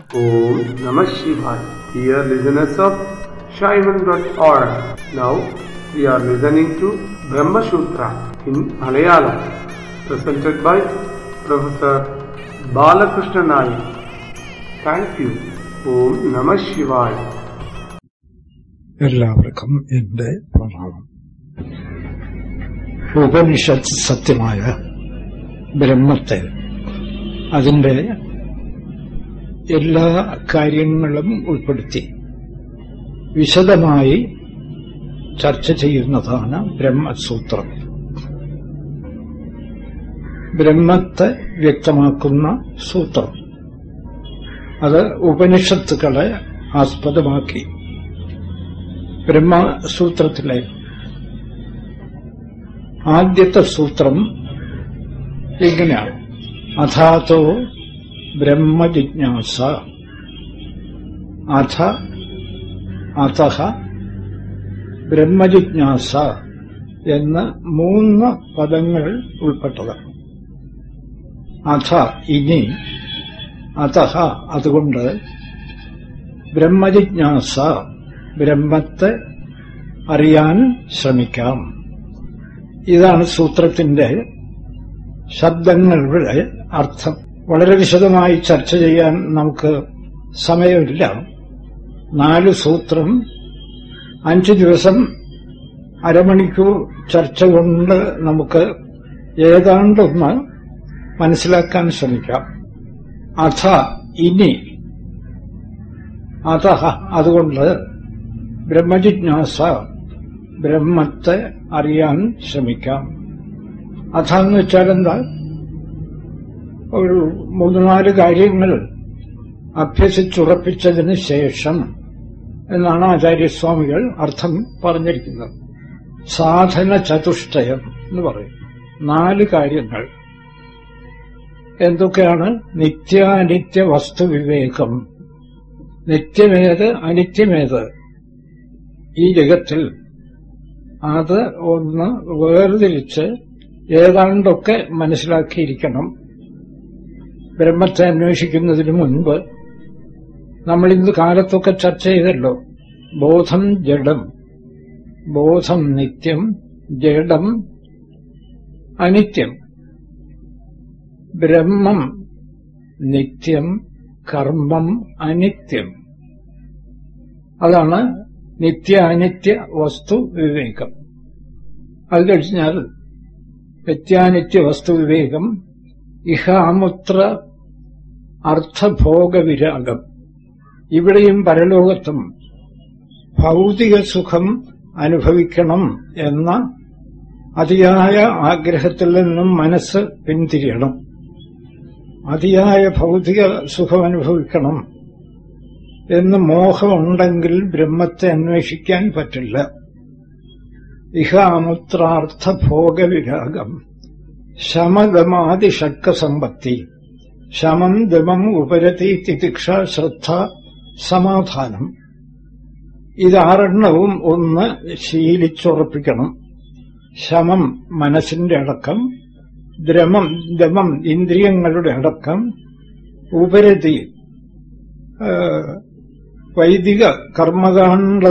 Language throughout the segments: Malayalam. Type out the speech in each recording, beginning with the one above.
Om Namah Shivaya. Dear listeners of Shaivan.org, now we are listening to Brahma Sutra in Malayalam, presented by Professor Balakrishna Nayak. Thank you. Om Namah Shivaya. എല്ലാവർക്കും എന്റെ പ്രണാമം ഉപനിഷത്ത് സത്യമായ ബ്രഹ്മത്തെ അതിന്റെ എല്ലാ കാര്യങ്ങളും ഉൾപ്പെടുത്തി വിശദമായി ചർച്ച ചെയ്യുന്നതാണ് ബ്രഹ്മസൂത്രം ബ്രഹ്മത്തെ വ്യക്തമാക്കുന്ന സൂത്രം അത് ഉപനിഷത്തുക്കളെ ആസ്പദമാക്കി ബ്രഹ്മസൂത്രത്തിലെ ആദ്യത്തെ സൂത്രം ഇങ്ങനെയാണ് അഥാതോ ബ്രഹ്മജിജ്ഞാസ അഥ അത ബ്രഹ്മജിജ്ഞാസ എന്ന് മൂന്ന് പദങ്ങൾ ഉൾപ്പെട്ടതാണ് അഥ ഇനി അത അതുകൊണ്ട് ബ്രഹ്മജിജ്ഞാസ ബ്രഹ്മത്തെ അറിയാൻ ശ്രമിക്കാം ഇതാണ് സൂത്രത്തിന്റെ ശബ്ദങ്ങളുടെ അർത്ഥം വളരെ വിശദമായി ചർച്ച ചെയ്യാൻ നമുക്ക് സമയമില്ല നാല് സൂത്രം അഞ്ചു ദിവസം അരമണിക്കൂർ ചർച്ച കൊണ്ട് നമുക്ക് ഏതാണ്ടൊന്ന് മനസ്സിലാക്കാൻ ശ്രമിക്കാം അഥ ഇനി അത അതുകൊണ്ട് ബ്രഹ്മജിജ്ഞാസ ബ്രഹ്മത്തെ അറിയാൻ ശ്രമിക്കാം അഥാന്ന് വെച്ചാൽ എന്താ ഒരു മൂന്ന് നാല് കാര്യങ്ങൾ അഭ്യസിച്ചുറപ്പിച്ചതിന് ശേഷം എന്നാണ് ആചാര്യസ്വാമികൾ അർത്ഥം പറഞ്ഞിരിക്കുന്നത് സാധന ചതുഷ്ടയം എന്ന് പറയും നാല് കാര്യങ്ങൾ എന്തൊക്കെയാണ് നിത്യാനിത്യ വസ്തുവിവേകം നിത്യമേത് അനിത്യമേത് ഈ ജഗത്തിൽ അത് ഒന്ന് വേർതിരിച്ച് ഏതാണ്ടൊക്കെ മനസ്സിലാക്കിയിരിക്കണം ബ്രഹ്മത്തെ അന്വേഷിക്കുന്നതിന് മുൻപ് നമ്മൾ ഇന്ന് കാലത്തൊക്കെ ചർച്ച ചെയ്തല്ലോ ബോധം ജഡം ബോധം നിത്യം ജഡം അനിത്യം ബ്രഹ്മം നിത്യം കർമ്മം അനിത്യം അതാണ് നിത്യ അനിത്യ വസ്തു വിവേകം അത് കഴിഞ്ഞാൽ നിത്യാനിത്യ വസ്തു വിവേകം ഇഹ അമുത്ര അർത്ഥഭോഗവിരാഗം ഇവിടെയും പരലോകത്തും ഭൗതിക സുഖം അനുഭവിക്കണം എന്ന അതിയായ ആഗ്രഹത്തിൽ നിന്നും മനസ്സ് പിന്തിരിയണം അതിയായ ഭൗതിക സുഖം അനുഭവിക്കണം എന്ന് മോഹമുണ്ടെങ്കിൽ ബ്രഹ്മത്തെ അന്വേഷിക്കാൻ പറ്റില്ല ഇഹാമുത്രാർത്ഥ ഭോഗവിരാഗം ശമദമാതി ഷഡ്കസമ്പത്തി ശമം ദമം ഉപരതി തിതിക്ഷ ശ്രദ്ധ സമാധാനം ഇതാറെണ്ണവും ഒന്ന് ശീലിച്ചുറപ്പിക്കണം ശമം മനസ്സിന്റെ അടക്കം ദ്രമം ദമം ഇന്ദ്രിയങ്ങളുടെ അടക്കം ഉപരതി വൈദിക കർമ്മകാണ്ഡ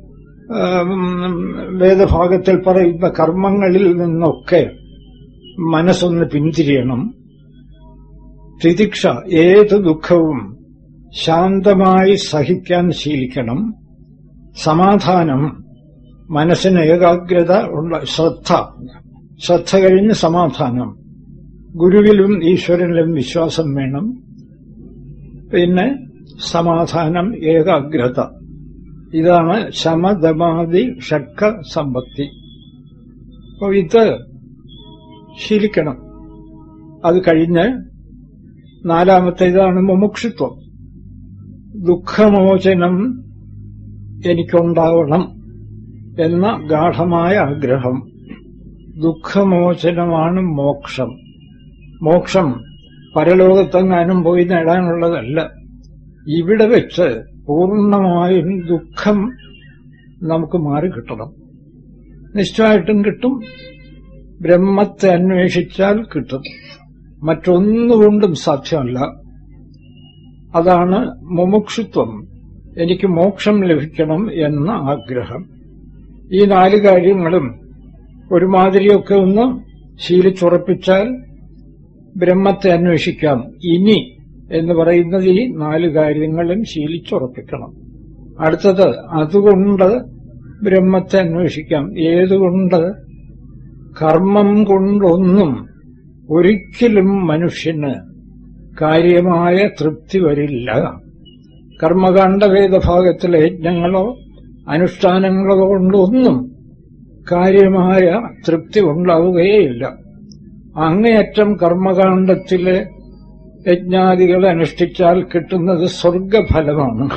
വേദഭാഗത്തിൽ പറയുന്ന കർമ്മങ്ങളിൽ നിന്നൊക്കെ മനസ്സൊന്ന് പിന്തിരിയണം തിദിക്ഷ ഏത് ദുഃഖവും ശാന്തമായി സഹിക്കാൻ ശീലിക്കണം സമാധാനം മനസ്സിന് ഏകാഗ്രത ഉള്ള ശ്രദ്ധ ശ്രദ്ധ കഴിഞ്ഞ് സമാധാനം ഗുരുവിലും ഈശ്വരനിലും വിശ്വാസം വേണം പിന്നെ സമാധാനം ഏകാഗ്രത ഇതാണ് ശമദമാതി ഷഡ്ക സമ്പത്തി അപ്പോൾ ഇത് ശീലിക്കണം അത് കഴിഞ്ഞ് നാലാമത്തേതാണ് മുമുക്ഷുത്വം ദുഃഖമോചനം എനിക്കുണ്ടാവണം എന്ന ഗാഠമായ ആഗ്രഹം ദുഃഖമോചനമാണ് മോക്ഷം മോക്ഷം പരലോകത്തെങ്ങാനും പോയി നേടാനുള്ളതല്ല ഇവിടെ വെച്ച് പൂർണ്ണമായും ദുഃഖം നമുക്ക് മാറിക്കിട്ടണം നിശ്ചയമായിട്ടും കിട്ടും ബ്രഹ്മത്തെ അന്വേഷിച്ചാൽ കിട്ടും മറ്റൊന്നുകൊണ്ടും സാധ്യമല്ല അതാണ് മുമുക്ഷുത്വം എനിക്ക് മോക്ഷം ലഭിക്കണം എന്ന ആഗ്രഹം ഈ നാല് കാര്യങ്ങളും ഒരുമാതിരിയൊക്കെ ഒന്ന് ശീലിച്ചുറപ്പിച്ചാൽ ബ്രഹ്മത്തെ അന്വേഷിക്കാം ഇനി എന്ന് പറയുന്നത് ഈ നാല് കാര്യങ്ങളും ശീലിച്ചുറപ്പിക്കണം അടുത്തത് അതുകൊണ്ട് ബ്രഹ്മത്തെ അന്വേഷിക്കാം ഏതുകൊണ്ട് കർമ്മം കൊണ്ടൊന്നും ഒരിക്കലും മനുഷ്യന് കാര്യമായ തൃപ്തി വരില്ല കർമ്മകാണ്ഡ വേദഭാഗത്തിലെ യജ്ഞങ്ങളോ അനുഷ്ഠാനങ്ങളോ കൊണ്ടൊന്നും കാര്യമായ തൃപ്തി ഉണ്ടാവുകയേയില്ല അങ്ങേയറ്റം കർമ്മകാണ്ഡത്തിലെ യജ്ഞാദികൾ അനുഷ്ഠിച്ചാൽ കിട്ടുന്നത് സ്വർഗഫലമാണ്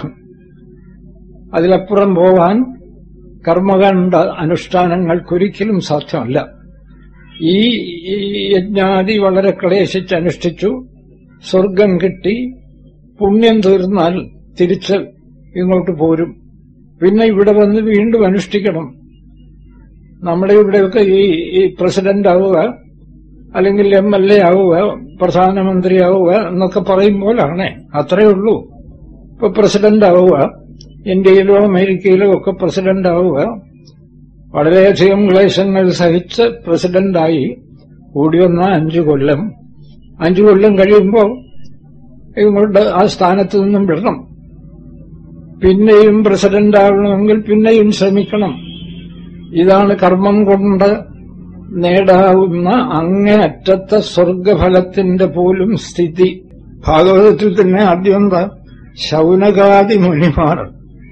അതിലപ്പുറം പോവാൻ കർമ്മകാണ്ഡ അനുഷ്ഠാനങ്ങൾക്കൊരിക്കലും സാധ്യമല്ല ഈ ഈ യജ്ഞാദി വളരെ ക്ലേശിച്ച് അനുഷ്ഠിച്ചു സ്വർഗം കിട്ടി പുണ്യം തീർന്നാൽ തിരിച്ച് ഇങ്ങോട്ട് പോരും പിന്നെ ഇവിടെ വന്ന് വീണ്ടും അനുഷ്ഠിക്കണം നമ്മുടെ ഇവിടെയൊക്കെ ഈ ഈ പ്രസിഡന്റ് ആവുക അല്ലെങ്കിൽ എം എൽ എ ആവുക പ്രധാനമന്ത്രി ആവുക എന്നൊക്കെ പറയുമ്പോഴാണ് അത്രയേ ഉള്ളൂ ഇപ്പൊ പ്രസിഡന്റ് ആവുക ഇന്ത്യയിലോ അമേരിക്കയിലോ ഒക്കെ പ്രസിഡന്റ് ആവുക വളരെയധികം ക്ലേശങ്ങൾ സഹിച്ച് പ്രസിഡന്റായി കൂടി വന്ന അഞ്ചു കൊല്ലം അഞ്ചു കൊല്ലം കഴിയുമ്പോൾ ഇങ്ങോട്ട് ആ സ്ഥാനത്ത് നിന്നും വിടണം പിന്നെയും പ്രസിഡന്റ് ആവണമെങ്കിൽ പിന്നെയും ശ്രമിക്കണം ഇതാണ് കർമ്മം കൊണ്ട് നേടാവുന്ന അങ്ങേയറ്റത്തെ സ്വർഗഫലത്തിന്റെ പോലും സ്ഥിതി ഭാഗവതത്തിൽ തന്നെ ആദ്യം എന്താ ശൗനകാദി മുനിമാർ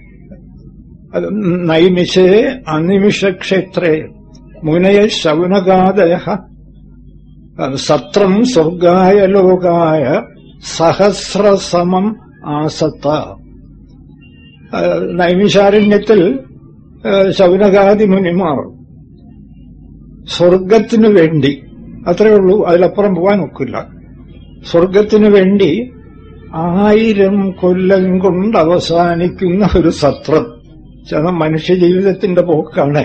അത് നൈമിഷേ അനിമിഷക്ഷേത്രേ മുനയ ശൗനകാദയ സത്രം സ്വർഗായ ലോകായ സഹസ്രസമം ആസത്ത നൈമിഷാരണ്യത്തിൽ ശൗനകാദി മുനിമാർ സ്വർഗത്തിനു വേണ്ടി അത്രയേ ഉള്ളൂ അതിലപ്പുറം പോകാൻ ഒക്കില്ല സ്വർഗത്തിനു വേണ്ടി ആയിരം കൊല്ലം കൊണ്ട് അവസാനിക്കുന്ന ഒരു സത്രം ചില മനുഷ്യജീവിതത്തിന്റെ പോക്കാണ്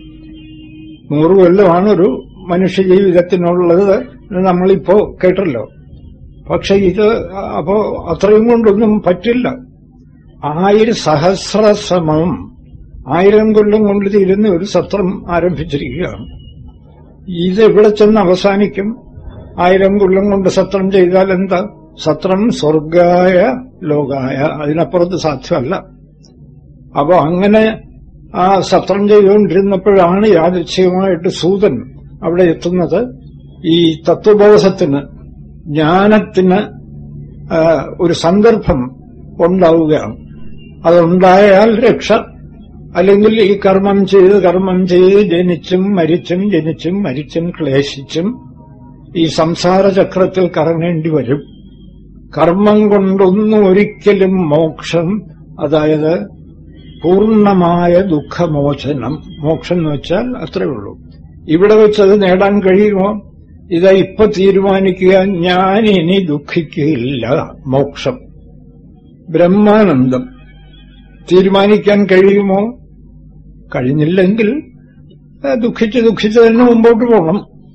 നൂറ് കൊല്ലമാണ് ഒരു മനുഷ്യജീവിതത്തിനുള്ളത് നമ്മളിപ്പോ കേട്ടല്ലോ പക്ഷെ ഇത് അപ്പോ അത്രയും കൊണ്ടൊന്നും പറ്റില്ല ആയിരം സഹസ്രസമം ആയിരം കൊല്ലം കൊണ്ട് തീരുന്ന ഒരു സത്രം ആരംഭിച്ചിരിക്കുകയാണ് ഇത് എവിടെ ചെന്ന് അവസാനിക്കും ആയിരം കൊല്ലം കൊണ്ട് സത്രം ചെയ്താൽ എന്താ സത്രം സ്വർഗായ ലോകായ അതിനപ്പുറത്ത് സാധ്യമല്ല അപ്പൊ അങ്ങനെ ആ സത്രം ചെയ്തുകൊണ്ടിരുന്നപ്പോഴാണ് യാദൃച്ഛികമായിട്ട് സൂതൻ അവിടെ എത്തുന്നത് ഈ തത്വബോധത്തിന് ജ്ഞാനത്തിന് ഒരു സന്ദർഭം ഉണ്ടാവുകയാണ് അതുണ്ടായാൽ രക്ഷ അല്ലെങ്കിൽ ഈ കർമ്മം ചെയ്ത് കർമ്മം ചെയ്ത് ജനിച്ചും മരിച്ചും ജനിച്ചും മരിച്ചും ക്ലേശിച്ചും ഈ സംസാര ചക്രത്തിൽ കറങ്ങേണ്ടി വരും കർമ്മം കൊണ്ടൊന്നും ഒരിക്കലും മോക്ഷം അതായത് പൂർണ്ണമായ ദുഃഖമോചനം മോക്ഷം എന്ന് വെച്ചാൽ അത്രേ ഉള്ളൂ ഇവിടെ വെച്ചത് നേടാൻ കഴിയുമോ ഇതാ ഇപ്പൊ തീരുമാനിക്കുക ഞാൻ ഇനി ദുഃഖിക്കുകയില്ല മോക്ഷം ബ്രഹ്മാനന്ദം തീരുമാനിക്കാൻ കഴിയുമോ കഴിഞ്ഞില്ലെങ്കിൽ ദുഃഖിച്ച് ദുഃഖിച്ച് തന്നെ മുമ്പോട്ട് പോകണം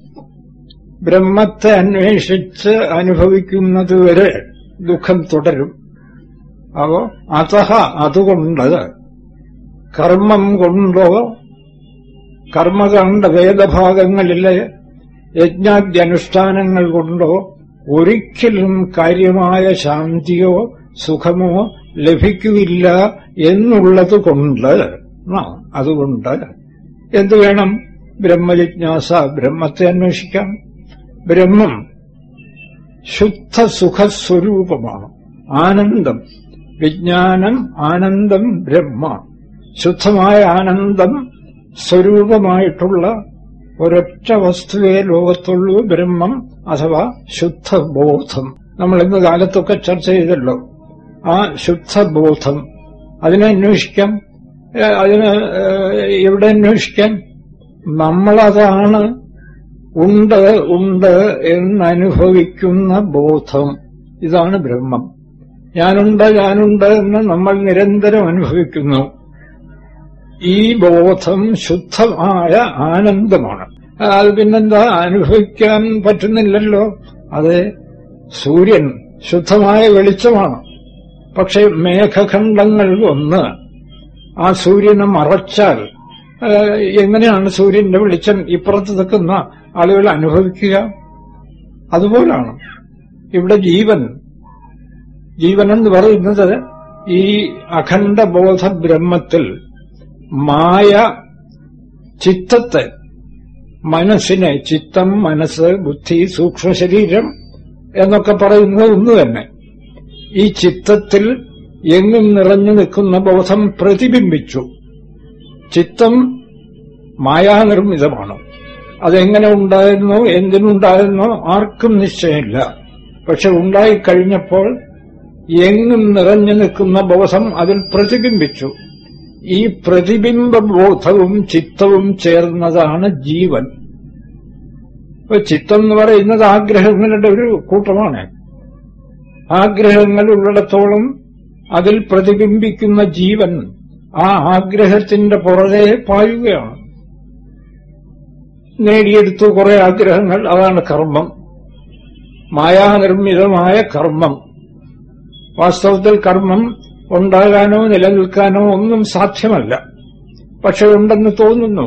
ബ്രഹ്മത്തെ അന്വേഷിച്ച് അനുഭവിക്കുന്നതുവരെ ദുഃഖം തുടരും അപ്പോ അതഹ അതുകൊണ്ട് കർമ്മം കൊണ്ടോ കർമ്മകണ്ഡ വേദഭാഗങ്ങളിലെ യജ്ഞാദ്യനുഷ്ഠാനങ്ങൾ കൊണ്ടോ ഒരിക്കലും കാര്യമായ ശാന്തിയോ സുഖമോ ലഭിക്കുകയില്ല എന്നുള്ളത് കൊണ്ട് അതുകൊണ്ട് എന്തു വേണം ബ്രഹ്മജിജ്ഞാസ ബ്രഹ്മത്തെ അന്വേഷിക്കാം ബ്രഹ്മം ശുദ്ധ സുഖസ്വരൂപമാണ് ആനന്ദം വിജ്ഞാനം ആനന്ദം ബ്രഹ്മ ശുദ്ധമായ ആനന്ദം സ്വരൂപമായിട്ടുള്ള ഒരൊറ്റ വസ്തുവേ ലോകത്തുള്ളൂ ബ്രഹ്മം അഥവാ ശുദ്ധബോധം നമ്മൾ ഇന്ന് കാലത്തൊക്കെ ചർച്ച ചെയ്തല്ലോ ആ ശുദ്ധബോധം അതിനെ അന്വേഷിക്കാം അതിന് എവിടെ അന്വേഷിക്കാം നമ്മളതാണ് ഉണ്ട് ഉണ്ട് എന്നനുഭവിക്കുന്ന ബോധം ഇതാണ് ബ്രഹ്മം ഞാനുണ്ട് ഞാനുണ്ട് എന്ന് നമ്മൾ നിരന്തരം അനുഭവിക്കുന്നു ഈ ബോധം ശുദ്ധമായ ആനന്ദമാണ് അത് പിന്നെന്താ അനുഭവിക്കാൻ പറ്റുന്നില്ലല്ലോ അത് സൂര്യൻ ശുദ്ധമായ വെളിച്ചമാണ് പക്ഷെ മേഘഖണ്ഡങ്ങൾ ഒന്ന് ആ സൂര്യനെ മറച്ചാൽ ആ, എങ്ങനെയാണ് സൂര്യന്റെ വെളിച്ചം ഇപ്പുറത്ത് നിൽക്കുന്ന ആളുകൾ അനുഭവിക്കുക അതുപോലാണ് ഇവിടെ ജീവൻ ജീവൻ എന്ന് പറയുന്നത് ഈ അഖണ്ഡബോധ ബ്രഹ്മത്തിൽ മായ ചിത്തത്തെ മനസ്സിനെ ചിത്തം മനസ്സ് ബുദ്ധി സൂക്ഷ്മ ശരീരം എന്നൊക്കെ പറയുന്നത് ഒന്ന് തന്നെ ഈ ചിത്തത്തിൽ എങ്ങും നിറഞ്ഞു നിൽക്കുന്ന ബോധം പ്രതിബിംബിച്ചു ചിത്തം മായാനിർമ്മിതമാണ് അതെങ്ങനെ ഉണ്ടായിരുന്നോ എന്തിനുണ്ടായിരുന്നോ ആർക്കും നിശ്ചയമില്ല പക്ഷെ ഉണ്ടായിക്കഴിഞ്ഞപ്പോൾ എങ്ങും നിറഞ്ഞു നിൽക്കുന്ന ബോധം അതിൽ പ്രതിബിംബിച്ചു ഈ പ്രതിബിംബ ബോധവും ചിത്തവും ചേർന്നതാണ് ജീവൻ ഇപ്പൊ ചിത്തം എന്ന് പറയുന്നത് ആഗ്രഹങ്ങളുടെ ഒരു കൂട്ടമാണ് ആഗ്രഹങ്ങൾ ഉള്ളിടത്തോളം അതിൽ പ്രതിബിംബിക്കുന്ന ജീവൻ ആ ആഗ്രഹത്തിന്റെ പുറകെ പായുകയാണ് നേടിയെടുത്തു കുറെ ആഗ്രഹങ്ങൾ അതാണ് കർമ്മം മായാനിർമ്മിതമായ കർമ്മം വാസ്തവത്തിൽ കർമ്മം ഉണ്ടാകാനോ നിലനിൽക്കാനോ ഒന്നും സാധ്യമല്ല പക്ഷെ ഉണ്ടെന്ന് തോന്നുന്നു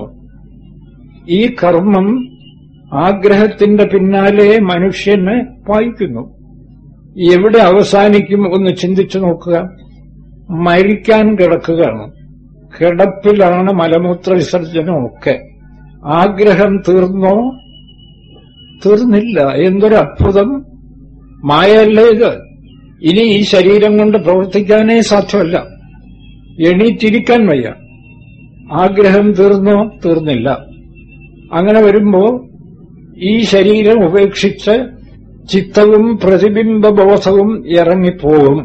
ഈ കർമ്മം ആഗ്രഹത്തിന്റെ പിന്നാലെ മനുഷ്യനെ പായിക്കുന്നു എവിടെ അവസാനിക്കും ഒന്ന് ചിന്തിച്ചു നോക്കുക മരിക്കാൻ കിടക്കുകയാണ് കിടപ്പിലാണ് മലമൂത്ര വിസർജനമൊക്കെ ആഗ്രഹം തീർന്നോ തീർന്നില്ല എന്തൊരു അത്ഭുതം മായല്ലേ ഇത് ഇനി ഈ ശരീരം കൊണ്ട് പ്രവർത്തിക്കാനേ സാധ്യമല്ല എണീറ്റിരിക്കാൻ വയ്യ ആഗ്രഹം തീർന്നോ തീർന്നില്ല അങ്ങനെ വരുമ്പോ ഈ ശരീരം ഉപേക്ഷിച്ച് ചിത്തവും പ്രതിബിംബബോധവും ഇറങ്ങിപ്പോകും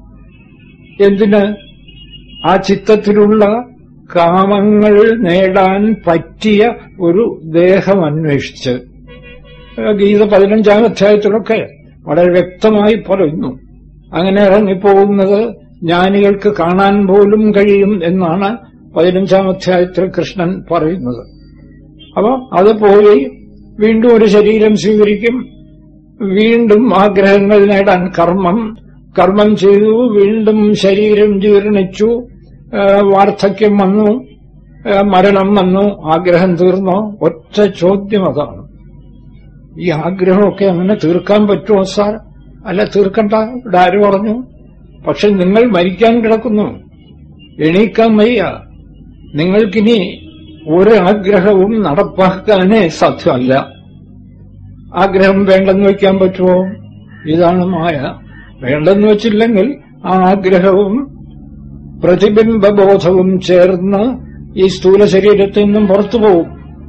എന്തിന് ആ ചിത്തത്തിലുള്ള കാമങ്ങൾ നേടാൻ പറ്റിയ ഒരു ദേഹം അന്വേഷിച്ച് ഗീത പതിനഞ്ചാം അധ്യായത്തിലൊക്കെ വളരെ വ്യക്തമായി പറയുന്നു അങ്ങനെ ഇറങ്ങിപ്പോകുന്നത് ജ്ഞാനികൾക്ക് കാണാൻ പോലും കഴിയും എന്നാണ് പതിനഞ്ചാം അധ്യായത്തിൽ കൃഷ്ണൻ പറയുന്നത് അപ്പൊ അത് പോയി വീണ്ടും ഒരു ശരീരം സ്വീകരിക്കും വീണ്ടും ആഗ്രഹങ്ങൾ നേടാൻ കർമ്മം കർമ്മം ചെയ്തു വീണ്ടും ശരീരം ജീർണിച്ചു ആ, വാർദ്ധക്യം വന്നു ആ, മരണം വന്നു ആഗ്രഹം തീർന്നോ ഒറ്റ ചോദ്യം അതാണ് ഈ ആഗ്രഹമൊക്കെ അങ്ങനെ തീർക്കാൻ പറ്റുമോ സാർ അല്ല തീർക്കണ്ട ഇവിടെ ആര് പറഞ്ഞു പക്ഷെ നിങ്ങൾ മരിക്കാൻ കിടക്കുന്നു എണീക്കാൻ വയ്യ നിങ്ങൾക്കിനി ഒരാഗ്രഹവും നടപ്പാക്കാനേ സാധ്യമല്ല ആഗ്രഹം വേണ്ടെന്ന് വയ്ക്കാൻ പറ്റുമോ ഇതാണ് മായ വേണ്ടെന്ന് വച്ചില്ലെങ്കിൽ ആ ആഗ്രഹവും പ്രതിബിംബബോധവും ചേർന്ന് ഈ സ്ഥൂല ശരീരത്തിൽ നിന്നും പുറത്തു പോകും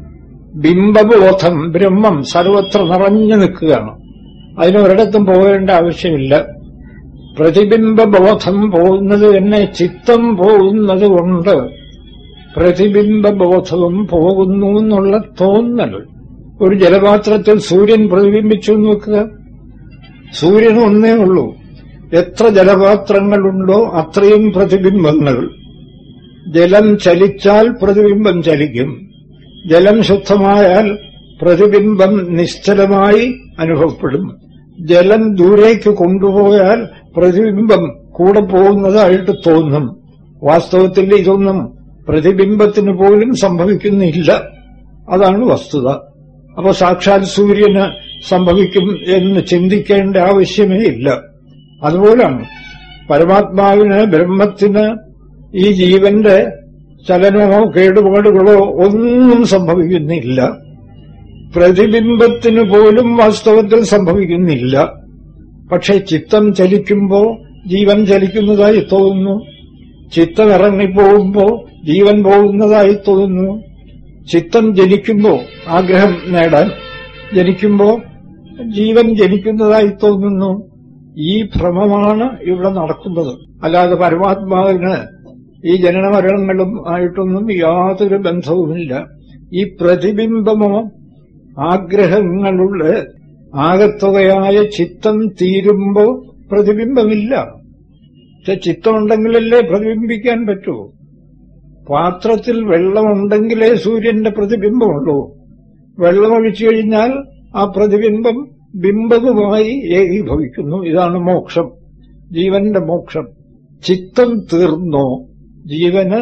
ബിംബബോധം ബ്രഹ്മം സർവത്ര നിറഞ്ഞു നിൽക്കുകയാണ് അതിനൊരിടത്തും പോകേണ്ട ആവശ്യമില്ല പ്രതിബിംബബോധം പോകുന്നത് തന്നെ ചിത്തം പോകുന്നത് കൊണ്ട് പ്രതിബിംബബോധവും പോകുന്നു എന്നുള്ള തോന്നൽ ഒരു ജലപാത്രത്തിൽ സൂര്യൻ പ്രതിബിംബിച്ചു എന്ന് നോക്കുക സൂര്യൻ ഒന്നേ ഉള്ളൂ എത്ര ജലപാത്രങ്ങളുണ്ടോ അത്രയും പ്രതിബിംബങ്ങൾ ജലം ചലിച്ചാൽ പ്രതിബിംബം ചലിക്കും ജലം ശുദ്ധമായാൽ പ്രതിബിംബം നിശ്ചലമായി അനുഭവപ്പെടും ജലം ദൂരേക്ക് കൊണ്ടുപോയാൽ പ്രതിബിംബം കൂടെ പോകുന്നതായിട്ട് തോന്നും വാസ്തവത്തിൽ ഇതൊന്നും പ്രതിബിംബത്തിന് പോലും സംഭവിക്കുന്നില്ല അതാണ് വസ്തുത അപ്പൊ സാക്ഷാൽ സൂര്യന് സംഭവിക്കും എന്ന് ചിന്തിക്കേണ്ട ആവശ്യമേ ഇല്ല അതുപോലാണ് പരമാത്മാവിന് ബ്രഹ്മത്തിന് ഈ ജീവന്റെ ചലനമോ കേടുപാടുകളോ ഒന്നും സംഭവിക്കുന്നില്ല പ്രതിബിംബത്തിന് പോലും വാസ്തവത്തിൽ സംഭവിക്കുന്നില്ല പക്ഷെ ചിത്തം ചലിക്കുമ്പോ ജീവൻ ചലിക്കുന്നതായി തോന്നുന്നു ചിത്തം ഇറങ്ങിപ്പോകുമ്പോ ജീവൻ പോകുന്നതായി തോന്നുന്നു ചിത്തം ജനിക്കുമ്പോ ആഗ്രഹം നേടാൻ ജനിക്കുമ്പോ ജീവൻ ജനിക്കുന്നതായി തോന്നുന്നു ഈ ഭ്രമമാണ് ഇവിടെ നടക്കുന്നത് അല്ലാതെ പരമാത്മാവിന് ഈ ജനനമരണങ്ങളും ആയിട്ടൊന്നും യാതൊരു ബന്ധവുമില്ല ഈ പ്രതിബിംബമോ ആഗ്രഹങ്ങളുടെ ആകത്തുകയായ ചിത്തം തീരുമ്പോ പ്രതിബിംബമില്ല പക്ഷെ ചിത്തമുണ്ടെങ്കിലല്ലേ പ്രതിബിംബിക്കാൻ പറ്റൂ പാത്രത്തിൽ വെള്ളമുണ്ടെങ്കിലേ സൂര്യന്റെ പ്രതിബിംബമുള്ളൂ വെള്ളമൊഴിച്ചു കഴിഞ്ഞാൽ ആ പ്രതിബിംബം ബിംബവുമായി ഏകീഭവിക്കുന്നു ഇതാണ് മോക്ഷം ജീവന്റെ മോക്ഷം ചിത്തം തീർന്നോ ജീവന്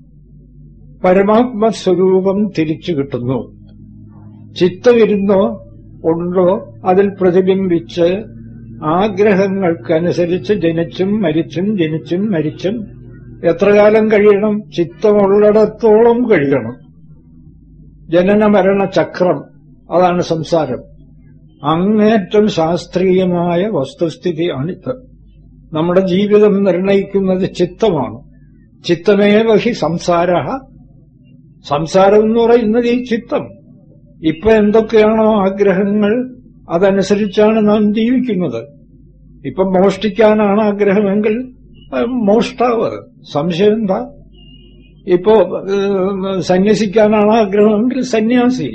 പരമാത്മസ്വരൂപം തിരിച്ചു കിട്ടുന്നു ചിത്തമിരുന്നോ ഉണ്ടോ അതിൽ പ്രതിബിംബിച്ച് ആഗ്രഹങ്ങൾക്കനുസരിച്ച് ജനിച്ചും മരിച്ചും ജനിച്ചും മരിച്ചും എത്ര കാലം കഴിയണം ചിത്തമുള്ളിടത്തോളം കഴിയണം ജനന മരണ ചക്രം അതാണ് സംസാരം അങ്ങേറ്റം ശാസ്ത്രീയമായ വസ്തുസ്ഥിതിയാണിത് നമ്മുടെ ജീവിതം നിർണയിക്കുന്നത് ചിത്തമാണ് ചിത്തമേവ ഹി സംസാര സംസാരം എന്ന് പറയുന്നത് ഈ ചിത്തം ഇപ്പൊ എന്തൊക്കെയാണോ ആഗ്രഹങ്ങൾ അതനുസരിച്ചാണ് നാം ജീവിക്കുന്നത് ഇപ്പൊ മോഷ്ടിക്കാനാണ് ആഗ്രഹമെങ്കിൽ അത് മോഷ്ടാവ് സംശയം എന്താ ഇപ്പോ ഏഹ്, സന്യസിക്കാനാണ് ആഗ്രഹമെങ്കിൽ സന്യാസി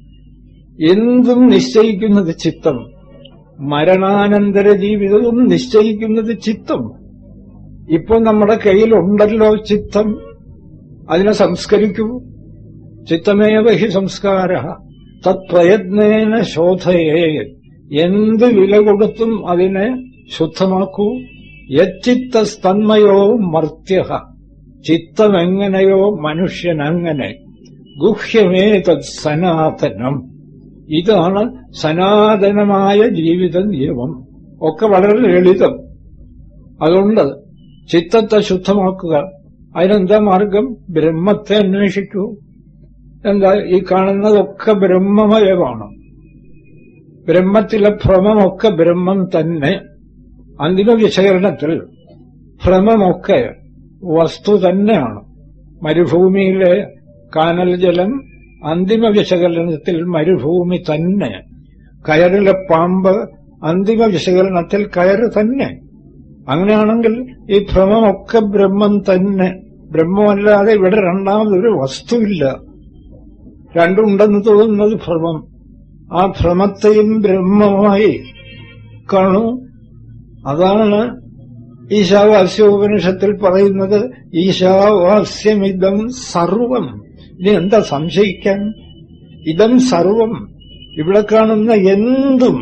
എന്തും നിശ്ചയിക്കുന്നത് ചിത്തം മരണാനന്തര ജീവിതവും നിശ്ചയിക്കുന്നത് ചിത്തം ഇപ്പൊ നമ്മുടെ കയ്യിലുണ്ടല്ലോ ചിത്തം അതിനെ സംസ്കരിക്കൂ ചിത്തമേവ ഹി സംസ്കാര തത്പ്രയത്നേന ശോധയേ എന്ത് വില കൊടുത്തും അതിനെ ശുദ്ധമാക്കൂ യച്ചിത്തസ്തന്മയോ മർത്യ ചിത്തമെങ്ങനെയോ മനുഷ്യനങ്ങനെ ഗുഹ്യമേ തത് സനാതനം ഇതാണ് സനാതനമായ ജീവിത നിയമം ഒക്കെ വളരെ ലളിതം അതുകൊണ്ട് ചിത്തത്തെ ശുദ്ധമാക്കുക അതിനെന്താ മാർഗം ബ്രഹ്മത്തെ അന്വേഷിക്കൂ എന്താ ഈ കാണുന്നതൊക്കെ ബ്രഹ്മമയമാണ് ബ്രഹ്മത്തിലെ ഭ്രമമൊക്കെ ബ്രഹ്മം തന്നെ അന്തിമ വിശകലനത്തിൽ ഭ്രമമൊക്കെ വസ്തു തന്നെയാണ് മരുഭൂമിയിലെ കാനൽ ജലം അന്തിമ വിശകലനത്തിൽ മരുഭൂമി തന്നെ കയറിലെ പാമ്പ് അന്തിമ വിശകലനത്തിൽ കയറ് തന്നെ അങ്ങനെയാണെങ്കിൽ ഈ ഭ്രമമൊക്കെ ബ്രഹ്മം തന്നെ ബ്രഹ്മമല്ലാതെ ഇവിടെ രണ്ടാമതൊരു വസ്തുവില്ല രണ്ടുണ്ടെന്ന് തോന്നുന്നത് ഭ്രമം ആ ഭ്രമത്തെയും ബ്രഹ്മമായി കാണൂ അതാണ് ഈശാവാസ്യോപനിഷത്തിൽ പറയുന്നത് ഈശാവാസ്യമിതം സർവം ഇനി എന്താ സംശയിക്കാൻ ഇതം സർവം ഇവിടെ കാണുന്ന എന്തും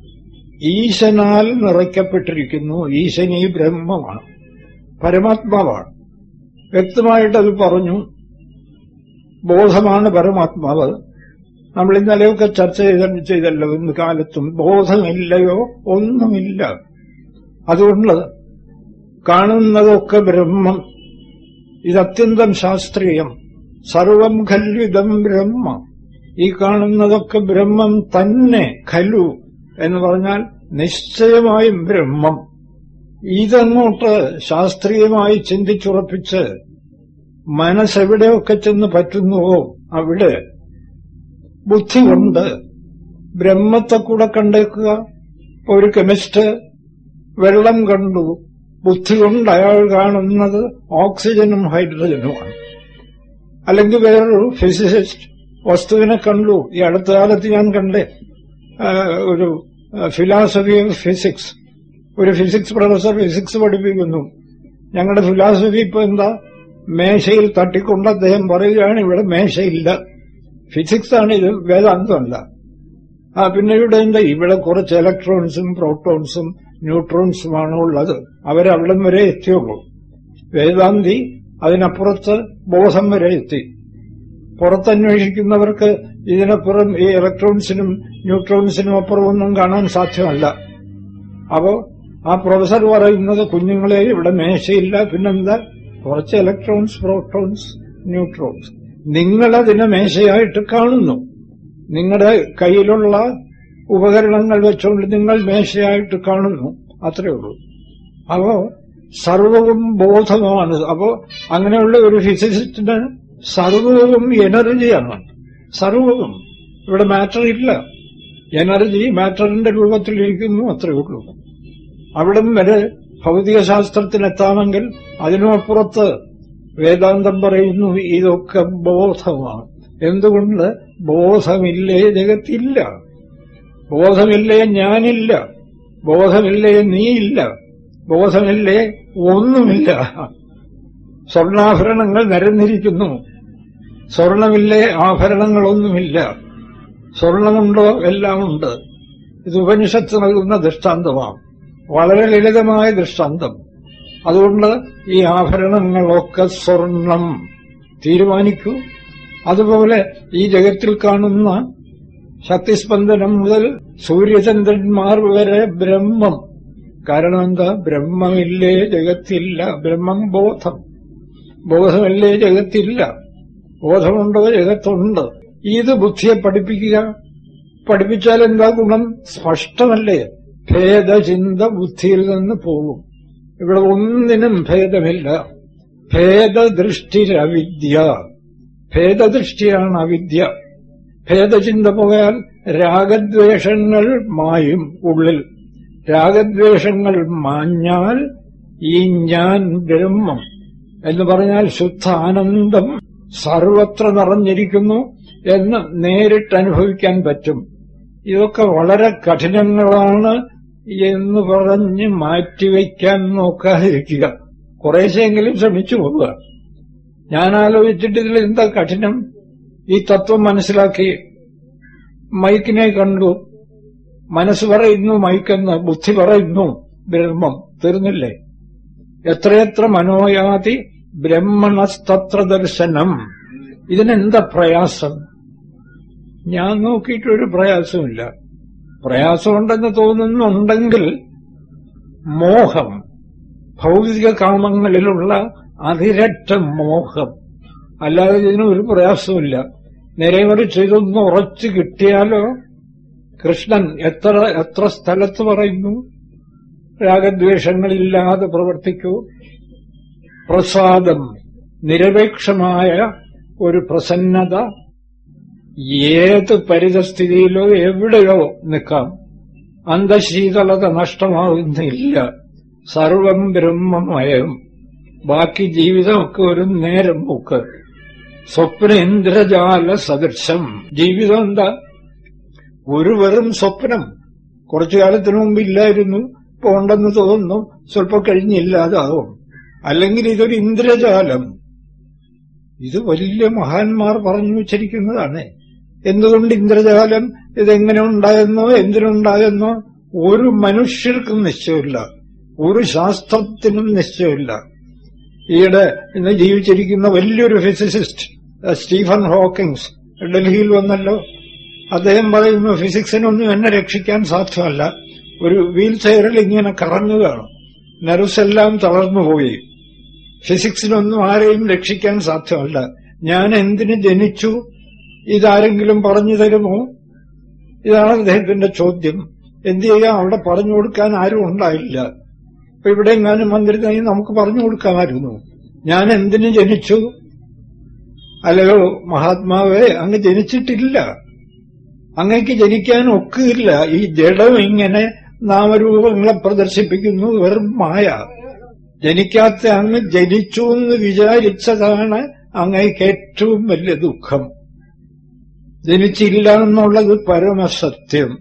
ഈശനാൽ നിറയ്ക്കപ്പെട്ടിരിക്കുന്നു ഈശൻ ഈ ബ്രഹ്മമാണ് പരമാത്മാവാണ് വ്യക്തമായിട്ട് അത് പറഞ്ഞു ബോധമാണ് പരമാത്മാവ് നമ്മൾ ഇന്നലെയൊക്കെ ചർച്ച ചെയ്ത ചെയ്തല്ലോ ഇന്ന് കാലത്തും ബോധമില്ലയോ ഒന്നുമില്ല അതുകൊണ്ട് കാണുന്നതൊക്കെ ബ്രഹ്മം ഇത് അത്യന്തം ശാസ്ത്രീയം സർവം ഖല്വിതം ബ്രഹ്മ ഈ കാണുന്നതൊക്കെ ബ്രഹ്മം തന്നെ ഖലു എന്ന് പറഞ്ഞാൽ നിശ്ചയമായും ബ്രഹ്മം ഇതങ്ങോട്ട് ശാസ്ത്രീയമായി ചിന്തിച്ചുറപ്പിച്ച് മനസ്സെവിടെയൊക്കെ ചെന്ന് പറ്റുന്നുവോ അവിടെ ബുദ്ധി കൊണ്ട് ബ്രഹ്മത്തെ കൂടെ കണ്ടേക്കുക ഇപ്പൊ ഒരു കെമിസ്റ്റ് വെള്ളം കണ്ടു ബുദ്ധി കൊണ്ട് അയാൾ കാണുന്നത് ഓക്സിജനും ഹൈഡ്രജനുമാണ് അല്ലെങ്കിൽ വേറൊരു ഫിസിസിസ്റ്റ് വസ്തുവിനെ കണ്ടു ഈ അടുത്ത കാലത്ത് ഞാൻ കണ്ടേ ആ, ഒരു ഫിലോസഫി ഓഫ് ഫിസിക്സ് ഒരു ഫിസിക്സ് പ്രൊഫസർ ഫിസിക്സ് പഠിപ്പിക്കുന്നു ഞങ്ങളുടെ ഫിലോസഫി ഇപ്പൊ എന്താ മേശയിൽ തട്ടിക്കൊണ്ട് അദ്ദേഹം പറയുകയാണ് ഇവിടെ മേശയില്ല ഫിസിക്സ് ആണ് ഇത് വേദാന്തമല്ല ആ പിന്നെ ഇവിടെ എന്താ ഇവിടെ കുറച്ച് ഇലക്ട്രോൺസും പ്രോട്ടോൺസും ന്യൂട്രോൺസുമാണ് ഉള്ളത് അവരവിടം വരെ എത്തിയുള്ളൂ വേദാന്തി അതിനപ്പുറത്ത് ബോധം വരെ എത്തി പുറത്തന്വേഷിക്കുന്നവർക്ക് ഇതിനപ്പുറം ഈ ഇലക്ട്രോൺസിനും ന്യൂട്രോൺസിനും അപ്പുറം ഒന്നും കാണാൻ സാധ്യമല്ല അപ്പോ ആ പ്രൊഫസർ പറയുന്നത് കുഞ്ഞുങ്ങളെ ഇവിടെ മേശയില്ല പിന്നെന്താ കുറച്ച് ഇലക്ട്രോൺസ് പ്രോട്ടോൺസ് ന്യൂട്രോൺസ് നിങ്ങളതിനെ മേശയായിട്ട് കാണുന്നു നിങ്ങളുടെ കയ്യിലുള്ള ഉപകരണങ്ങൾ വെച്ചുകൊണ്ട് നിങ്ങൾ മേശയായിട്ട് കാണുന്നു അത്രയേ ഉള്ളൂ അപ്പോ സർവവും ബോധമാണ് അപ്പോ അങ്ങനെയുള്ള ഒരു ഫിസിസിസ്റ്റിന് സർവവും എനർജിയാണ് സർവവും ഇവിടെ മാറ്റർ ഇല്ല എനർജി മാറ്ററിന്റെ രൂപത്തിലിരിക്കുന്നു അത്രയേ ഉള്ളൂ അവിടം വരെ ഭൗതികശാസ്ത്രത്തിനെത്താമെങ്കിൽ അതിനുമപ്പുറത്ത് വേദാന്തം പറയുന്നു ഇതൊക്കെ ബോധമാണ് എന്തുകൊണ്ട് ബോധമില്ലേ ജഗത്തില്ല ബോധമില്ലേ ഞാനില്ല ബോധമില്ലേ നീയില്ല ബോധമില്ലേ ഒന്നുമില്ല സ്വർണ്ണാഭരണങ്ങൾ നിരന്നിരിക്കുന്നു സ്വർണമില്ലേ ആഭരണങ്ങളൊന്നുമില്ല സ്വർണമുണ്ടോ എല്ലാം ഉണ്ട് ഇത് ഉപനിഷത്ത് നൽകുന്ന ദൃഷ്ടാന്തമാണ് വളരെ ലളിതമായ ദൃഷ്ടാന്തം അതുകൊണ്ട് ഈ ആഭരണങ്ങളൊക്കെ സ്വർണം തീരുമാനിക്കൂ അതുപോലെ ഈ ജഗത്തിൽ കാണുന്ന ശക്തിസ്പന്ദനം മുതൽ സൂര്യചന്ദ്രന്മാർ വരെ ബ്രഹ്മം കാരണം എന്താ ബ്രഹ്മമില്ലേ ജഗത്തില്ല ബ്രഹ്മം ബോധം ബോധമല്ലേ ജഗത്തില്ല ബോധമുണ്ടോ ജഗത്തുണ്ട് ഇത് ബുദ്ധിയെ പഠിപ്പിക്കുക പഠിപ്പിച്ചാൽ എന്താ ഗുണം സ്പഷ്ടമല്ലേ ഭേദചിന്ത ബുദ്ധിയിൽ നിന്ന് പോകും ഇവിടെ ഒന്നിനും ഭേദമില്ല ഭേദദൃഷ്ടിരവിദ്യ ഭേദദൃഷ്ടിയാണ് അവിദ്യ ഭേദചിന്ത പോയാൽ രാഗദ്വേഷങ്ങൾ മായും ഉള്ളിൽ രാഗദ്വേഷങ്ങൾ മാഞ്ഞാൽ ഈ ഞാൻ ബ്രഹ്മം എന്ന് പറഞ്ഞാൽ ശുദ്ധ ആനന്ദം സർവത്ര നിറഞ്ഞിരിക്കുന്നു എന്ന് നേരിട്ട് അനുഭവിക്കാൻ പറ്റും ഇതൊക്കെ വളരെ കഠിനങ്ങളാണ് എന്ന് പറഞ്ഞ് മാറ്റിവെക്കാൻ നോക്കാതിരിക്കുക കുറേശ്ശെങ്കിലും ശ്രമിച്ചു പോവുക ഞാൻ ആലോചിച്ചിട്ട് ഇതിൽ എന്താ കഠിനം ഈ തത്വം മനസ്സിലാക്കി മൈക്കിനെ കണ്ടു മനസ്സ് പറയുന്നു മൈക്കെന്ന് ബുദ്ധി പറയുന്നു ബ്രഹ്മം തീർന്നില്ലേ എത്രയെത്ര മനോയാതി ബ്രഹ്മണസ്തത്ര ദർശനം ഇതിനെന്താ പ്രയാസം ഞാൻ നോക്കിയിട്ടൊരു പ്രയാസമില്ല പ്രയാസമുണ്ടെന്ന് തോന്നുന്നുണ്ടെങ്കിൽ മോഹം ഭൗതിക കാമങ്ങളിലുള്ള അതിരറ്റ മോഹം അല്ലാതെ ഇതിന് ഒരു പ്രയാസമില്ല നേരെ മറിച്ച് ഇതൊന്ന് ഉറച്ചു കിട്ടിയാലോ കൃഷ്ണൻ എത്ര എത്ര സ്ഥലത്ത് പറയുന്നു രാഗദ്വേഷങ്ങളില്ലാതെ പ്രവർത്തിക്കൂ പ്രസാദം നിരപേക്ഷമായ ഒരു പ്രസന്നത ഏത് പരിതസ്ഥിതിയിലോ എവിടെയോ നിൽക്കാം അന്തശീതളത നഷ്ടമാകുന്നില്ല സർവം ബ്രഹ്മമയം ബാക്കി ജീവിതമൊക്കെ ഒരു നേരം മുക്ക് സ്വപ്ന ഇന്ദ്രജാല സദൃശം ജീവിതം എന്താ ഒരു വെറും സ്വപ്നം കുറച്ചു കാലത്തിനു മുമ്പ് ഇല്ലായിരുന്നു ഇപ്പൊ ഉണ്ടെന്ന് തോന്നുന്നു സ്വല്പം കഴിഞ്ഞില്ലാതാവും അല്ലെങ്കിൽ ഇതൊരു ഇന്ദ്രജാലം ഇത് വലിയ മഹാന്മാർ പറഞ്ഞു വച്ചിരിക്കുന്നതാണ് എന്തുകൊണ്ട് ഇന്ദ്രജാലം ഇതെങ്ങനെ ഉണ്ടായെന്നോ എന്തിനുണ്ടായെന്നോ ഒരു മനുഷ്യർക്കും നിശ്ചയമില്ല ഒരു ശാസ്ത്രത്തിനും നിശ്ചയമില്ല ഈയിടെ ഇന്ന് ജീവിച്ചിരിക്കുന്ന വലിയൊരു ഫിസിസിസ്റ്റ് സ്റ്റീഫൻ ഹോക്കിങ്സ് ഡൽഹിയിൽ വന്നല്ലോ അദ്ദേഹം പറയുന്നു ഫിസിക്സിനൊന്നും എന്നെ രക്ഷിക്കാൻ സാധ്യമല്ല ഒരു വീൽ ചെയറിൽ ഇങ്ങനെ കറങ്ങുകയാണ് നെർവ്സ് എല്ലാം തളർന്നുപോയി ഫിസിക്സിനൊന്നും ആരെയും രക്ഷിക്കാൻ സാധ്യമല്ല ഞാൻ എന്തിന് ജനിച്ചു ഇതാരെങ്കിലും പറഞ്ഞു തരുമോ ഇതാണ് അദ്ദേഹത്തിന്റെ ചോദ്യം എന്ത് ചെയ്യാം അവിടെ പറഞ്ഞു കൊടുക്കാൻ ആരും ഉണ്ടായില്ല അപ്പൊ ഇവിടെ എങ്ങാനും വന്നിരുന്നെങ്കിൽ നമുക്ക് പറഞ്ഞു കൊടുക്കാമായിരുന്നു ഞാൻ എന്തിന് ജനിച്ചു അല്ലയോ മഹാത്മാവേ അങ്ങ് ജനിച്ചിട്ടില്ല അങ്ങക്ക് ജനിക്കാൻ ഒക്കില്ല ഈ ജഡം ഇങ്ങനെ നാമരൂപങ്ങളെ പ്രദർശിപ്പിക്കുന്നു വെറും മായ ജനിക്കാത്ത അങ്ങ് ജനിച്ചു എന്ന് വിചാരിച്ചതാണ് അങ്ങേക്ക് ഏറ്റവും വലിയ ദുഃഖം ജനിച്ചില്ല എന്നുള്ളത് പരമസത്യം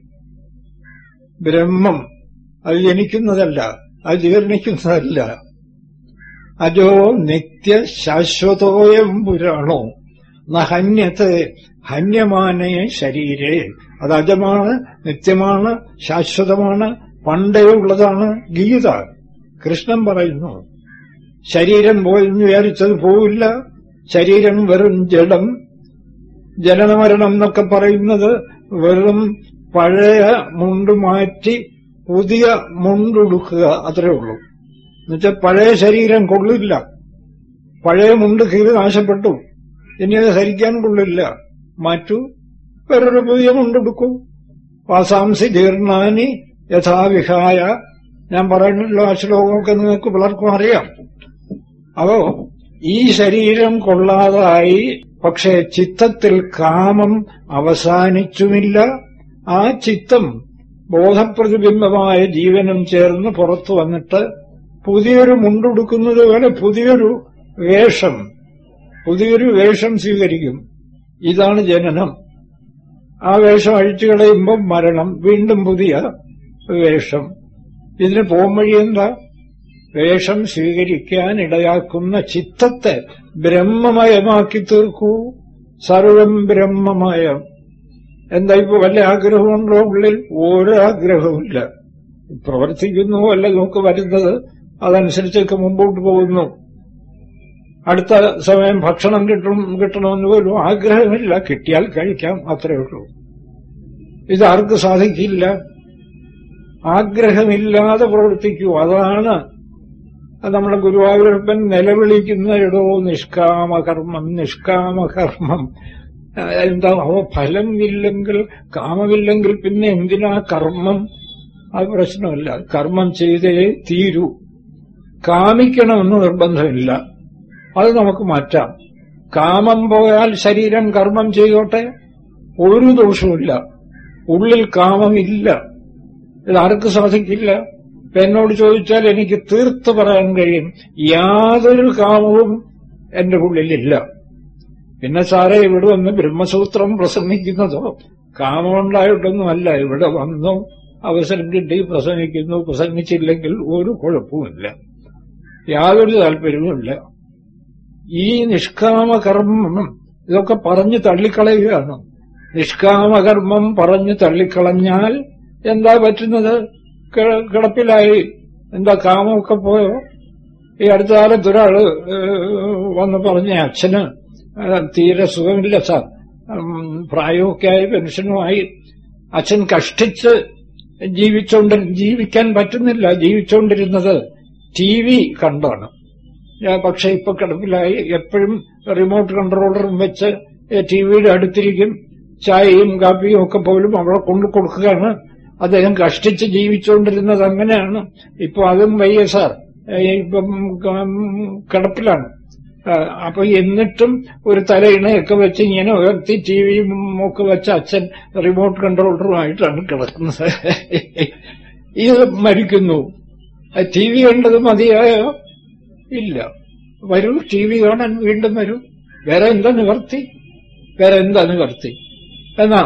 ബ്രഹ്മം അത് ജനിക്കുന്നതല്ല അത് ജീർണിക്കുന്നതല്ല അജോ നിത്യ ശാശ്വതോയം പുരാണോ നഹന്യത്തെ ഹന്യമാനേ ശരീരേ അത് അജമാണ് നിത്യമാണ് ശാശ്വതമാണ് പണ്ടേ ഉള്ളതാണ് ഗീത കൃഷ്ണൻ പറയുന്നു ശരീരം പോയെന്ന് വിചാരിച്ചത് പോവില്ല ശരീരം വെറും ജഡം ജനനമരണം എന്നൊക്കെ പറയുന്നത് വെറും പഴയ മുണ്ട് മാറ്റി പുതിയ മുണ്ടുടുക്കുക അത്രേ ഉള്ളൂ എന്നുവെച്ചാൽ പഴയ ശരീരം കൊള്ളില്ല പഴയ മുണ്ട് കീറി നാശപ്പെട്ടു ഇനി അത് ധരിക്കാൻ കൊള്ളില്ല മാറ്റൂ വേറൊരു പുതിയ മുണ്ടെടുക്കൂ വാസാംസി ജീർണാനി യഥാവിഹായ ഞാൻ പറയുന്നല്ലോ ആ ശ്ലോകമൊക്കെ നിങ്ങൾക്ക് പലർക്കും അറിയാം അപ്പോ ഈ ശരീരം കൊള്ളാതായി പക്ഷേ ചിത്തത്തിൽ കാമം അവസാനിച്ചുമില്ല ആ ചിത്തം ബോധപ്രതിബിംബമായ ജീവനും ചേർന്ന് പുറത്തു വന്നിട്ട് പുതിയൊരു മുണ്ടുടുക്കുന്നത് പോലെ പുതിയൊരു വേഷം പുതിയൊരു വേഷം സ്വീകരിക്കും ഇതാണ് ജനനം ആ വേഷം അഴിച്ചു കളയുമ്പോൾ മരണം വീണ്ടും പുതിയ വേഷം ഇതിന് പോംവഴി എന്താ വേഷം സ്വീകരിക്കാൻ ഇടയാക്കുന്ന ചിത്തത്തെ ബ്രഹ്മമയമാക്കി തീർക്കൂ സർവം ബ്രഹ്മമയം എന്താ ഇപ്പൊ വല്ല ആഗ്രഹമുണ്ടോ ഉള്ളിൽ ഒരാഗ്രഹവുമില്ല പ്രവർത്തിക്കുന്നു അല്ല നമുക്ക് വരുന്നത് അതനുസരിച്ചൊക്കെ മുമ്പോട്ട് പോകുന്നു അടുത്ത സമയം ഭക്ഷണം കിട്ടും കിട്ടണമെന്ന് പോലും ആഗ്രഹമില്ല കിട്ടിയാൽ കഴിക്കാം അത്രേ ഉള്ളൂ ഇതാർക്ക് സാധിക്കില്ല ആഗ്രഹമില്ലാതെ പ്രവർത്തിക്കൂ അതാണ് നമ്മുടെ ഗുരുവായൂരപ്പൻ നിലവിളിക്കുന്ന ഇടോ നിഷ്കാമകർമ്മം നിഷ്കാമകർമ്മം എന്താ അവ ഫലം ഇല്ലെങ്കിൽ കാമമില്ലെങ്കിൽ പിന്നെ എന്തിനാ കർമ്മം അത് പ്രശ്നമല്ല കർമ്മം ചെയ്തേ തീരൂ കാമിക്കണമെന്ന് നിർബന്ധമില്ല അത് നമുക്ക് മാറ്റാം കാമം പോയാൽ ശരീരം കർമ്മം ചെയ്തോട്ടെ ഒരു ദോഷവുമില്ല ഉള്ളിൽ കാമമില്ല ഇതാർക്ക് സാധിക്കില്ല എന്നോട് ചോദിച്ചാൽ എനിക്ക് തീർത്ത് പറയാൻ കഴിയും യാതൊരു കാമവും എന്റെ ഉള്ളിലില്ല പിന്നെ സാറേ ഇവിടെ വന്ന് ബ്രഹ്മസൂത്രം പ്രസംഗിക്കുന്നതോ കാമമുണ്ടായിട്ടൊന്നുമല്ല ഇവിടെ വന്നു അവസരം കിട്ടി പ്രസംഗിക്കുന്നു പ്രസംഗിച്ചില്ലെങ്കിൽ ഒരു കുഴപ്പവുമില്ല യാതൊരു താല്പര്യവുമില്ല ഈ നിഷ്കാമകർമ്മം ഇതൊക്കെ പറഞ്ഞു തള്ളിക്കളയുകയാണ് നിഷ്കാമകർമ്മം പറഞ്ഞു തള്ളിക്കളഞ്ഞാൽ എന്താ പറ്റുന്നത് കിടപ്പിലായി എന്താ കാമമൊക്കെ പോയോ ഈ അടുത്ത കാലത്ത് ഒരാള് വന്ന് പറഞ്ഞ അച്ഛന് തീരെ സുഖമില്ല സാർ പ്രായമൊക്കെ ആയി പെൻഷനുമായി അച്ഛൻ കഷ്ടിച്ച് ജീവിച്ചോണ്ട് ജീവിക്കാൻ പറ്റുന്നില്ല ജീവിച്ചോണ്ടിരുന്നത് ടി വി കണ്ടാണ് പക്ഷെ ഇപ്പൊ കിടപ്പിലായി എപ്പോഴും റിമോട്ട് കൺട്രോളറും വെച്ച് ടി വിയുടെ അടുത്തിരിക്കും ചായയും കാപ്പിയും ഒക്കെ പോലും അവിടെ കൊണ്ടു കൊടുക്കുകയാണ് അദ്ദേഹം കഷ്ടിച്ച് ജീവിച്ചുകൊണ്ടിരുന്നത് അങ്ങനെയാണ് ഇപ്പൊ അതും വയ്യ സാർ ഇപ്പം കിടപ്പിലാണ് അപ്പൊ എന്നിട്ടും ഒരു തലയിണയൊക്കെ വെച്ച് ഇങ്ങനെ ഉയർത്തി ടി വിയും ഒക്കെ വെച്ച് അച്ഛൻ റിമോട്ട് കൺട്രോളറുമായിട്ടാണ് കിടക്കുന്നത് ഇത് മരിക്കുന്നു ടി വി കണ്ടത് മതിയായോ ഇല്ല വരൂ ടി വി കാണാൻ വീണ്ടും വരൂ വേറെ എന്താ നിവർത്തി വേറെ എന്താ നിവർത്തി എന്നാ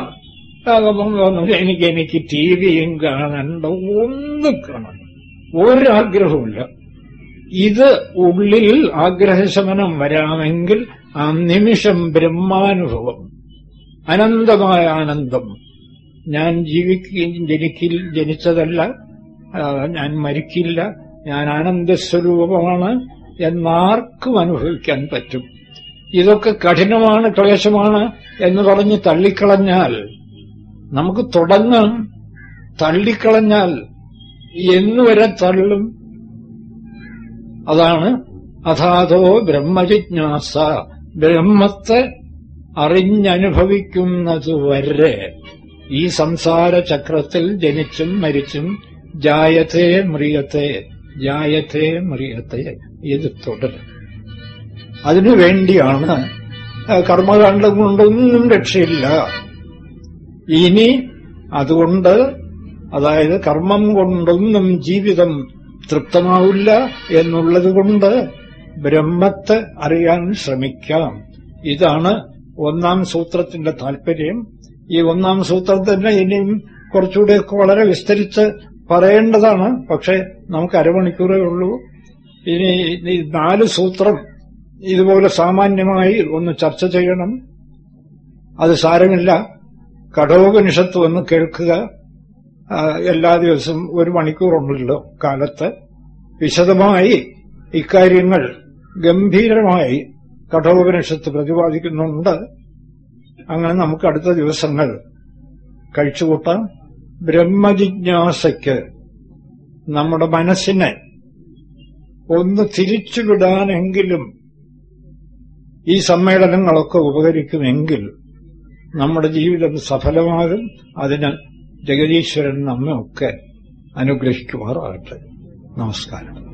എനിക്ക് എനിക്ക് ടി വിയും കാണണ്ട ഒന്നും കാണണ്ട ഒരാഗ്രഹവുമില്ല ഇത് ഉള്ളിൽ ആഗ്രഹശമനം വരാമെങ്കിൽ ആ നിമിഷം ബ്രഹ്മാനുഭവം അനന്തമായ ആനന്ദം ഞാൻ ജീവിക്കുകയും ജനിക്കിൽ ജനിച്ചതല്ല ഞാൻ മരിക്കില്ല ഞാൻ ആനന്ദസ്വരൂപമാണ് എന്നാർക്കും അനുഭവിക്കാൻ പറ്റും ഇതൊക്കെ കഠിനമാണ് ക്ലേശമാണ് എന്ന് പറഞ്ഞ് തള്ളിക്കളഞ്ഞാൽ നമുക്ക് തുടങ്ങാം തള്ളിക്കളഞ്ഞാൽ എന്നുവരെ തള്ളും അതാണ് അഥാതോ ബ്രഹ്മജിജ്ഞാസ ബ്രഹ്മത്തെ അറിഞ്ഞനുഭവിക്കുന്നതുവരെ ഈ സംസാര ചക്രത്തിൽ ജനിച്ചും മരിച്ചും ജായത്തെ മ്രിയത്തെ ജായത്തെ മ്രിയത്തെ ഇത് തുടരും അതിനു വേണ്ടിയാണ് കർമ്മകാണ്ഡം കൊണ്ടൊന്നും രക്ഷയില്ല ഇനി അതുകൊണ്ട് അതായത് കർമ്മം കൊണ്ടൊന്നും ജീവിതം തൃപ്തമാവില്ല എന്നുള്ളത് കൊണ്ട് ബ്രഹ്മത്തെ അറിയാൻ ശ്രമിക്കാം ഇതാണ് ഒന്നാം സൂത്രത്തിന്റെ താല്പര്യം ഈ ഒന്നാം സൂത്രത്തിന് ഇനിയും കുറച്ചുകൂടെ വളരെ വിസ്തരിച്ച് പറയേണ്ടതാണ് പക്ഷെ നമുക്ക് അരമണിക്കൂറേ ഉള്ളൂ ഇനി ഈ നാല് സൂത്രം ഇതുപോലെ സാമാന്യമായി ഒന്ന് ചർച്ച ചെയ്യണം അത് സാരമില്ല കഠോപനിഷത്ത് വന്ന് കേൾക്കുക എല്ലാ ദിവസവും ഒരു മണിക്കൂറുണ്ടല്ലോ കാലത്ത് വിശദമായി ഇക്കാര്യങ്ങൾ ഗംഭീരമായി കഠോപനിഷത്ത് പ്രതിപാദിക്കുന്നുണ്ട് അങ്ങനെ നമുക്ക് അടുത്ത ദിവസങ്ങൾ കഴിച്ചുകൂട്ടാം ബ്രഹ്മജിജ്ഞാസയ്ക്ക് നമ്മുടെ മനസ്സിനെ ഒന്ന് തിരിച്ചുവിടാനെങ്കിലും ഈ സമ്മേളനങ്ങളൊക്കെ ഉപകരിക്കുമെങ്കിൽ നമ്മുടെ ജീവിതം സഫലമാകും അതിന് ജഗദീശ്വരൻ നമ്മെ ഒക്കെ അനുഗ്രഹിക്കുമാറാകട്ടെ നമസ്കാരം